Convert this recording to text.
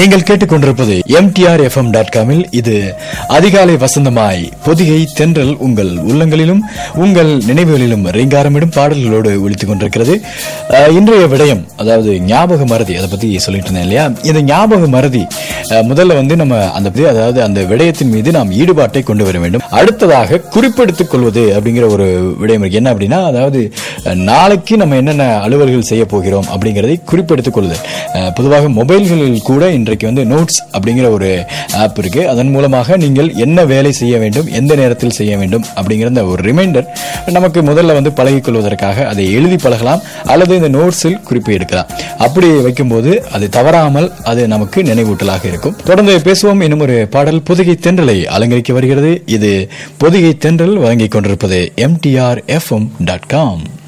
நீங்கள் கேட்டுக்கொண்டிருப்பது MTR FM dot காமில் இது அதிகாலை வசந்தமாய் பொதிகை தென்றல் உங்கள் உள்ளங்களிலும் உங்கள் நினைவுகளிலும் ரீங்காரமிடும் பாடல்களோடு ஒழித்துக் கொண்டிருக்கிறது அஹ், இன்றைய விடயம் அதாவது ஞாபக மறதி அதை பத்தி சொல்லிட்டு இருந்தேன் இல்லையா இந்த ஞாபக மறதி அஹ், முதல்ல வந்து நம்ம அந்த அதாவது அந்த விடயத்தின் மீது நாம் ஈடுபாட்டை கொண்டு வர வேண்டும் அடுத்ததாக குறிப்பெடுத்துக் கொள்வது அப்படிங்கிற ஒரு விடயம் இருக்கு என்ன அப்படின்னா அதாவது அஹ், நாளைக்கு நம்ம என்னென்ன அலுவல்கள் செய்ய போகிறோம் அப்படிங்கிறதை குறிப்பெடுத்துக் கொள்ளுதல் அஹ், பொதுவாக மொபைல்களில் கூட இன்றைக்கு வந்து நோட்ஸ் அப்படிங்கிற ஒரு ஆப் இருக்கு அதன் மூலமாக நீங்கள் என்ன வேலை செய்ய வேண்டும் எந்த நேரத்தில் செய்ய வேண்டும் அப்படிங்கிற அந்த ஒரு ரிமைண்டர் நமக்கு முதல்ல வந்து பழகிக் கொள்வதற்காக அதை எழுதி பழகலாம் அல்லது இந்த நோட்ஸில் குறிப்பு எடுக்கலாம் அப்படி வைக்கும்போது அது தவறாமல் அது நமக்கு நினைவூட்டலாக இருக்கும் தொடர்ந்து பேசுவோம் இன்னும் ஒரு பாடல் பொதிகை தென்றலை அலங்கரிக்க வருகிறது இது பொதிகை தென்றல் வழங்கிக் கொண்டிருப்பது எம்டிஆர் எஃப்எம் டாட் காம்